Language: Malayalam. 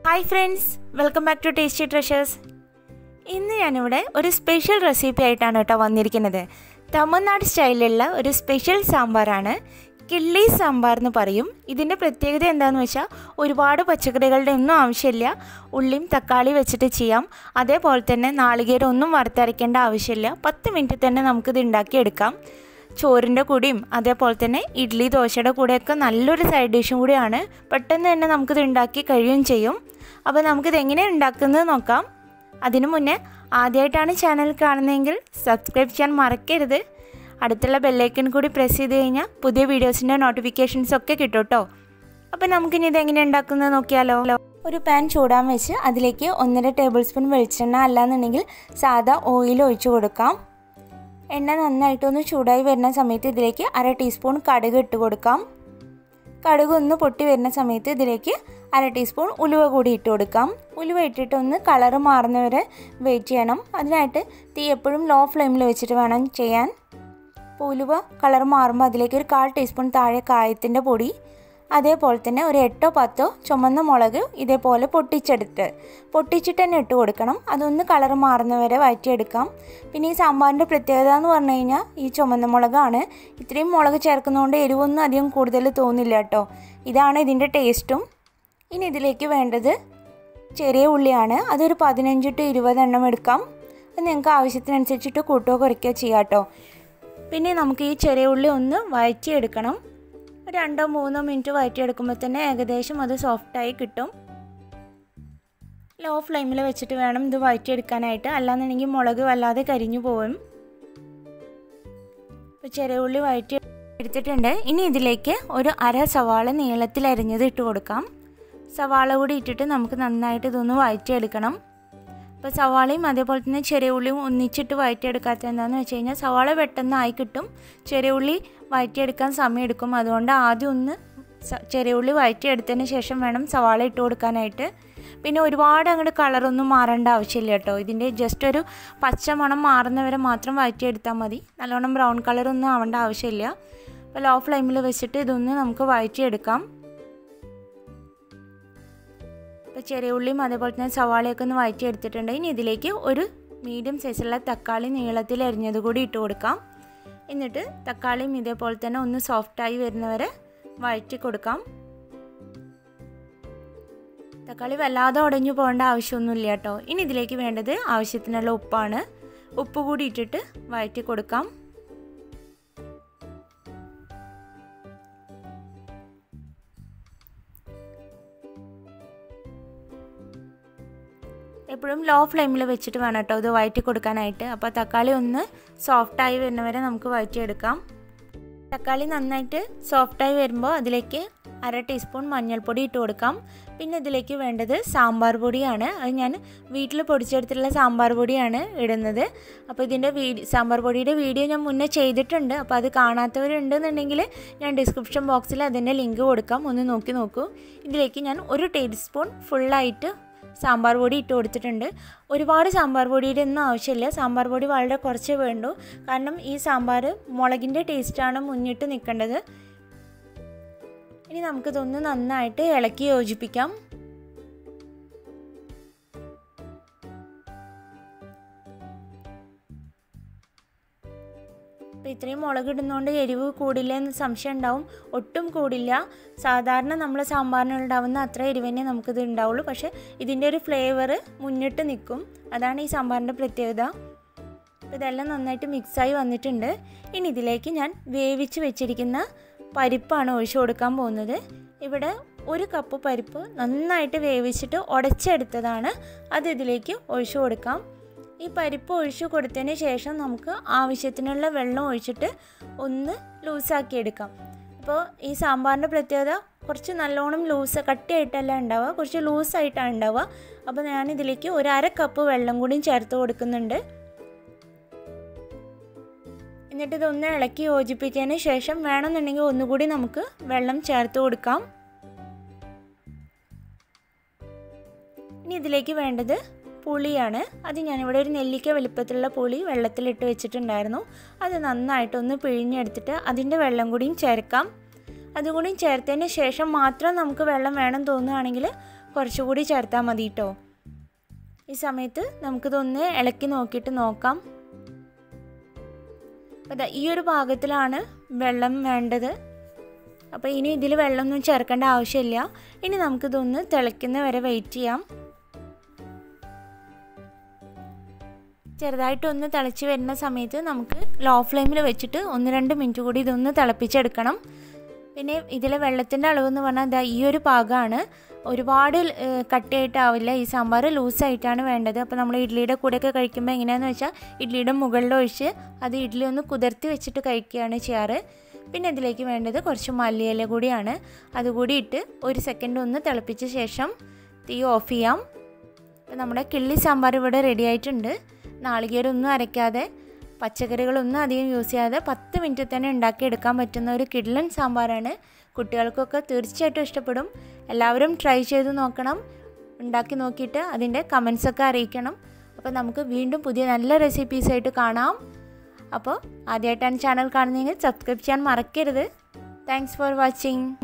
hi friends welcome back to Tasty Treasures ഇന്ന് ഞാനിവിടെ ഒരു സ്പെഷ്യൽ റെസിപ്പി ആയിട്ടാണ് കേട്ടോ വന്നിരിക്കുന്നത് തമിഴ്നാട് സ്റ്റൈലിലുള്ള ഒരു സ്പെഷ്യൽ സാമ്പാറാണ് കിള്ളി സാമ്പാർ എന്ന് പറയും ഇതിൻ്റെ പ്രത്യേകത എന്താണെന്ന് വെച്ചാൽ ഒരുപാട് പച്ചക്കറികളുടെ ഒന്നും ആവശ്യമില്ല ഉള്ളിയും തക്കാളി വെച്ചിട്ട് ചെയ്യാം അതേപോലെ തന്നെ നാളികേരം ഒന്നും വറുത്തരയ്ക്കേണ്ട ആവശ്യമില്ല പത്ത് മിനിറ്റ് തന്നെ നമുക്കിത് ഉണ്ടാക്കിയെടുക്കാം ചോറിൻ്റെ കൂടെയും അതേപോലെ തന്നെ ഇഡ്ഡലി ദോശയുടെ കൂടെയൊക്കെ നല്ലൊരു സൈഡ് ഡിഷും കൂടിയാണ് പെട്ടെന്ന് തന്നെ നമുക്കിത് ഉണ്ടാക്കി കഴിയുകയും ചെയ്യും അപ്പോൾ നമുക്കിത് എങ്ങനെ ഉണ്ടാക്കുന്നത് നോക്കാം അതിനു മുന്നേ ആദ്യമായിട്ടാണ് ചാനൽ കാണുന്നതെങ്കിൽ സബ്സ്ക്രൈബ് ചെയ്യാൻ മറക്കരുത് അടുത്തുള്ള ബെല്ലൈക്കൺ കൂടി പ്രസ് ചെയ്ത് കഴിഞ്ഞാൽ പുതിയ വീഡിയോസിൻ്റെ നോട്ടിഫിക്കേഷൻസ് ഒക്കെ കിട്ടും കേട്ടോ അപ്പോൾ നമുക്കിനി ഇത് എങ്ങനെ ഉണ്ടാക്കുന്നത് നോക്കിയാലോ ഒരു പാൻ ചൂടാൻ വെച്ച് അതിലേക്ക് ഒന്നര ടേബിൾ സ്പൂൺ വെളിച്ചെണ്ണ അല്ലാന്നുണ്ടെങ്കിൽ സാദാ ഓയിൽ ഒഴിച്ചു കൊടുക്കാം എണ്ണ നന്നായിട്ടൊന്ന് ചൂടായി വരുന്ന സമയത്ത് ഇതിലേക്ക് അര ടീസ്പൂൺ കടുക് ഇട്ട് കൊടുക്കാം കടുക് ഒന്ന് പൊട്ടി വരുന്ന സമയത്ത് ഇതിലേക്ക് അര ടീസ്പൂൺ ഉലുവ കൂടി ഇട്ട് കൊടുക്കാം ഉലുവ ഇട്ടിട്ട് ഒന്ന് കളറ് മാറുന്നവരെ വെയിറ്റ് ചെയ്യണം അതിനായിട്ട് തീ എപ്പോഴും ലോ ഫ്ലെയിമിൽ വെച്ചിട്ട് വേണം ചെയ്യാൻ അപ്പോൾ ഉലുവ കളർ മാറുമ്പോൾ അതിലേക്ക് ഒരു കാൽ ടീസ്പൂൺ താഴെ കായത്തിൻ്റെ പൊടി അതേപോലെ തന്നെ ഒരു എട്ടോ പത്തോ ചുമന്ന മുളക് ഇതേപോലെ പൊട്ടിച്ചെടുത്ത് പൊട്ടിച്ചിട്ട് തന്നെ ഇട്ട് കൊടുക്കണം അതൊന്ന് കളർ മാറുന്നവരെ വഴറ്റിയെടുക്കാം പിന്നെ ഈ സാമ്പാറിൻ്റെ പ്രത്യേകത എന്ന് പറഞ്ഞു കഴിഞ്ഞാൽ ഈ ചുമന്ന മുളകാണ് ഇത്രയും മുളക് ചേർക്കുന്നതുകൊണ്ട് എരിവൊന്നും അധികം കൂടുതൽ തോന്നില്ല കേട്ടോ ഇതാണ് ഇതിൻ്റെ ടേസ്റ്റും ഇനി ഇതിലേക്ക് വേണ്ടത് ചെറിയ ഉള്ളിയാണ് അതൊരു പതിനഞ്ച് ടു ഇരുപത് എണ്ണം എടുക്കാം അത് നിങ്ങൾക്ക് ആവശ്യത്തിനനുസരിച്ചിട്ട് കൂട്ടുകയോ കുറയ്ക്കുകയോ ചെയ്യാം കേട്ടോ പിന്നെ നമുക്ക് ഈ ചെറിയ ഉള്ളി ഒന്ന് വഴറ്റിയെടുക്കണം രണ്ടോ മൂന്നോ മിനിറ്റ് വഴറ്റിയെടുക്കുമ്പോൾ തന്നെ ഏകദേശം അത് സോഫ്റ്റായി കിട്ടും ലോ ഫ്ലെയിമിൽ വെച്ചിട്ട് വേണം ഇത് വഴറ്റിയെടുക്കാനായിട്ട് അല്ലാന്നുണ്ടെങ്കിൽ മുളക് വല്ലാതെ കരിഞ്ഞു പോകും ഇപ്പോൾ ചെറിയ ഉള്ളി വഴറ്റി എടുത്തിട്ടുണ്ട് ഇനി ഇതിലേക്ക് ഒരു അര സവാള നീളത്തിൽ അരിഞ്ഞത് ഇട്ട് കൊടുക്കാം സവാള കൂടി ഇട്ടിട്ട് നമുക്ക് നന്നായിട്ട് ഇതൊന്ന് വഴറ്റിയെടുക്കണം ഇപ്പോൾ സവാളയും അതേപോലെ തന്നെ ചെറിയ ഉള്ളിയും ഒന്നിച്ചിട്ട് വഴറ്റിയെടുക്കാത്ത എന്താണെന്ന് വെച്ച് കഴിഞ്ഞാൽ സവാള പെട്ടെന്ന് ആയി കിട്ടും ചെറിയ ഉള്ളി വഴറ്റിയെടുക്കാൻ സമയമെടുക്കും അതുകൊണ്ട് ആദ്യം ഒന്ന് ചെറിയ ഉള്ളി വഴറ്റിയെടുത്തതിന് ശേഷം വേണം സവാള ഇട്ട് കൊടുക്കാനായിട്ട് പിന്നെ ഒരുപാട് അങ്ങോട്ട് കളറൊന്നും മാറേണ്ട ആവശ്യമില്ല കേട്ടോ ഇതിൻ്റെ ജസ്റ്റ് ഒരു പച്ച മണം മാറുന്നവരെ മാത്രം വഴറ്റിയെടുത്താൽ മതി നല്ലോണം ബ്രൗൺ കളറൊന്നും ആവേണ്ട ആവശ്യമില്ല അപ്പോൾ ലോ ഫ്ലെയിമിൽ വെച്ചിട്ട് ഇതൊന്ന് നമുക്ക് വഴറ്റിയെടുക്കാം ഇപ്പോൾ ചെറിയ ഉള്ളിയും അതേപോലെ തന്നെ സവാളയൊക്കെ ഒന്ന് വഴറ്റി എടുത്തിട്ടുണ്ട് ഇനി ഇതിലേക്ക് ഒരു മീഡിയം സൈസുള്ള തക്കാളി നീളത്തിൽ അരിഞ്ഞത് കൂടി ഇട്ട് കൊടുക്കാം എന്നിട്ട് തക്കാളിയും ഇതേപോലെ തന്നെ ഒന്ന് സോഫ്റ്റായി വരുന്നവരെ വഴറ്റി കൊടുക്കാം തക്കാളി വല്ലാതെ ഉടഞ്ഞു പോകേണ്ട ആവശ്യമൊന്നുമില്ല കേട്ടോ ഇനി ഇതിലേക്ക് വേണ്ടത് ആവശ്യത്തിനുള്ള ഉപ്പാണ് ഉപ്പ് കൂടി ഇട്ടിട്ട് വഴറ്റി കൊടുക്കാം എപ്പോഴും ലോ ഫ്ലെയിമിൽ വെച്ചിട്ട് വേണം കേട്ടോ ഇത് വഴറ്റി കൊടുക്കാനായിട്ട് അപ്പോൾ തക്കാളി ഒന്ന് സോഫ്റ്റായി വരുന്നവരെ നമുക്ക് വഴറ്റിയെടുക്കാം തക്കാളി നന്നായിട്ട് സോഫ്റ്റായി വരുമ്പോൾ അതിലേക്ക് അര ടീസ്പൂൺ മഞ്ഞൾപ്പൊടി ഇട്ട് കൊടുക്കാം പിന്നെ ഇതിലേക്ക് വേണ്ടത് സാമ്പാർ പൊടിയാണ് അത് ഞാൻ വീട്ടിൽ പൊടിച്ചെടുത്തിട്ടുള്ള സാമ്പാർ പൊടിയാണ് ഇടുന്നത് അപ്പോൾ ഇതിൻ്റെ വീഡിയോ സാമ്പാർ പൊടിയുടെ വീഡിയോ ഞാൻ മുന്നേ ചെയ്തിട്ടുണ്ട് അപ്പോൾ അത് കാണാത്തവരുണ്ടെന്നുണ്ടെങ്കിൽ ഞാൻ ഡിസ്ക്രിപ്ഷൻ ബോക്സിൽ അതിൻ്റെ ലിങ്ക് കൊടുക്കാം ഒന്ന് നോക്കി നോക്കൂ ഇതിലേക്ക് ഞാൻ ഒരു ടീസ്പൂൺ ഫുള്ളായിട്ട് സാമ്പാർ പൊടി ഇട്ട് കൊടുത്തിട്ടുണ്ട് ഒരുപാട് സാമ്പാർ പൊടിയുടെ ഒന്നും ആവശ്യമില്ല സാമ്പാർ പൊടി വളരെ കുറച്ച് വേണ്ടു കാരണം ഈ സാമ്പാർ മുളകിൻ്റെ ടേസ്റ്റാണ് മുന്നിട്ട് നിൽക്കേണ്ടത് ഇനി നമുക്കിതൊന്ന് നന്നായിട്ട് ഇളക്കി യോജിപ്പിക്കാം അപ്പോൾ ഇത്രയും മുളക് ഇടുന്നതുകൊണ്ട് എരിവ് കൂടില്ല എന്ന് സംശയം ഉണ്ടാവും ഒട്ടും കൂടില്ല സാധാരണ നമ്മൾ സാമ്പാറിന് ഉണ്ടാവുന്ന അത്ര എരിവ് തന്നെ നമുക്കിത് ഉണ്ടാവുള്ളൂ പക്ഷേ ഇതിൻ്റെ ഒരു ഫ്ലേവർ മുന്നിട്ട് നിൽക്കും അതാണ് ഈ സാമ്പാറിൻ്റെ പ്രത്യേകത അപ്പോൾ ഇതെല്ലാം നന്നായിട്ട് മിക്സായി വന്നിട്ടുണ്ട് ഇനി ഇതിലേക്ക് ഞാൻ വേവിച്ച് വെച്ചിരിക്കുന്ന പരിപ്പാണ് ഒഴിച്ചു കൊടുക്കാൻ പോകുന്നത് ഇവിടെ ഒരു കപ്പ് പരിപ്പ് നന്നായിട്ട് വേവിച്ചിട്ട് ഉടച്ചെടുത്തതാണ് അത് ഇതിലേക്ക് ഒഴിച്ചു കൊടുക്കാം ഈ പരിപ്പ് ഒഴിച്ചു കൊടുത്തതിന് ശേഷം നമുക്ക് ആവശ്യത്തിനുള്ള വെള്ളം ഒഴിച്ചിട്ട് ഒന്ന് ലൂസാക്കി എടുക്കാം അപ്പോൾ ഈ സാമ്പാറിൻ്റെ പ്രത്യേകത കുറച്ച് നല്ലോണം ലൂസ് കട്ടിയായിട്ടല്ല ഉണ്ടാവുക കുറച്ച് ലൂസായിട്ടാണ് ഉണ്ടാവുക അപ്പോൾ ഞാനിതിലേക്ക് ഒരു അര കപ്പ് വെള്ളം കൂടിയും ചേർത്ത് കൊടുക്കുന്നുണ്ട് എന്നിട്ട് ഇതൊന്ന് ഇളക്കി യോജിപ്പിച്ചതിന് ശേഷം വേണമെന്നുണ്ടെങ്കിൽ ഒന്നുകൂടി നമുക്ക് വെള്ളം ചേർത്ത് കൊടുക്കാം ഇനി ഇതിലേക്ക് വേണ്ടത് പുളിയാണ് അത് ഞാനിവിടെ ഒരു നെല്ലിക്ക വലിപ്പത്തിലുള്ള പുളി വെള്ളത്തിലിട്ട് വെച്ചിട്ടുണ്ടായിരുന്നു അത് നന്നായിട്ടൊന്ന് പിഴിഞ്ഞെടുത്തിട്ട് അതിൻ്റെ വെള്ളം കൂടിയും ചേർക്കാം അതുകൂടി ചേർത്തതിന് ശേഷം മാത്രം നമുക്ക് വെള്ളം വേണം തോന്നുകയാണെങ്കിൽ കുറച്ചുകൂടി ചേർത്താൽ മതി കേട്ടോ ഈ സമയത്ത് നമുക്കിതൊന്ന് ഇളക്കി നോക്കിയിട്ട് നോക്കാം അപ്പോൾ ഈ ഒരു പാകത്തിലാണ് വെള്ളം വേണ്ടത് അപ്പോൾ ഇനി ഇതിൽ വെള്ളമൊന്നും ചേർക്കേണ്ട ആവശ്യമില്ല ഇനി നമുക്കിതൊന്ന് തിളയ്ക്കുന്ന വരെ വെയിറ്റ് ചെയ്യാം ചെറുതായിട്ടൊന്ന് തിളച്ച് വരുന്ന സമയത്ത് നമുക്ക് ലോ ഫ്ലെയിമിൽ വെച്ചിട്ട് ഒന്ന് രണ്ട് മിനിറ്റ് കൂടി ഇതൊന്ന് തിളപ്പിച്ചെടുക്കണം പിന്നെ ഇതിലെ വെള്ളത്തിൻ്റെ അളവെന്ന് പറഞ്ഞാൽ ഇതാ ഈ ഒരു പാകമാണ് ഒരുപാട് കട്ടിയായിട്ടാവില്ല ഈ സാമ്പാർ ലൂസായിട്ടാണ് വേണ്ടത് അപ്പോൾ നമ്മൾ ഇഡ്ഡലിയുടെ കൂടെയൊക്കെ കഴിക്കുമ്പോൾ എങ്ങനെയാണെന്ന് വെച്ചാൽ ഇഡ്ഡലിയുടെ മുകളിൽ ഒഴിച്ച് അത് ഇഡ്ഡലി ഒന്ന് കുതിർത്തി വെച്ചിട്ട് കഴിക്കുകയാണ് ചെയ്യാറ് പിന്നെ ഇതിലേക്ക് വേണ്ടത് കുറച്ച് മല്ലിയില കൂടിയാണ് അതുകൂടി ഇട്ട് ഒരു സെക്കൻഡ് ഒന്ന് തിളപ്പിച്ച ശേഷം തീ ഓഫ് ചെയ്യാം അപ്പോൾ നമ്മുടെ കിള്ളി സാമ്പാർ ഇവിടെ റെഡി ആയിട്ടുണ്ട് നാളികേരമൊന്നും അരയ്ക്കാതെ പച്ചക്കറികളൊന്നും അധികം യൂസ് ചെയ്യാതെ പത്ത് മിനിറ്റിൽ തന്നെ ഉണ്ടാക്കിയെടുക്കാൻ പറ്റുന്ന ഒരു കിഡ്ലൻ സാമ്പാറാണ് കുട്ടികൾക്കൊക്കെ തീർച്ചയായിട്ടും ഇഷ്ടപ്പെടും എല്ലാവരും ട്രൈ ചെയ്ത് നോക്കണം ഉണ്ടാക്കി നോക്കിയിട്ട് അതിൻ്റെ കമൻസൊക്കെ അറിയിക്കണം അപ്പോൾ നമുക്ക് വീണ്ടും പുതിയ നല്ല റെസിപ്പീസായിട്ട് കാണാം അപ്പോൾ ആദ്യമായിട്ടാണ് ചാനൽ കാണുന്നതെങ്കിൽ സബ്സ്ക്രൈബ് ചെയ്യാൻ മറക്കരുത് താങ്ക്സ് ഫോർ വാച്ചിങ്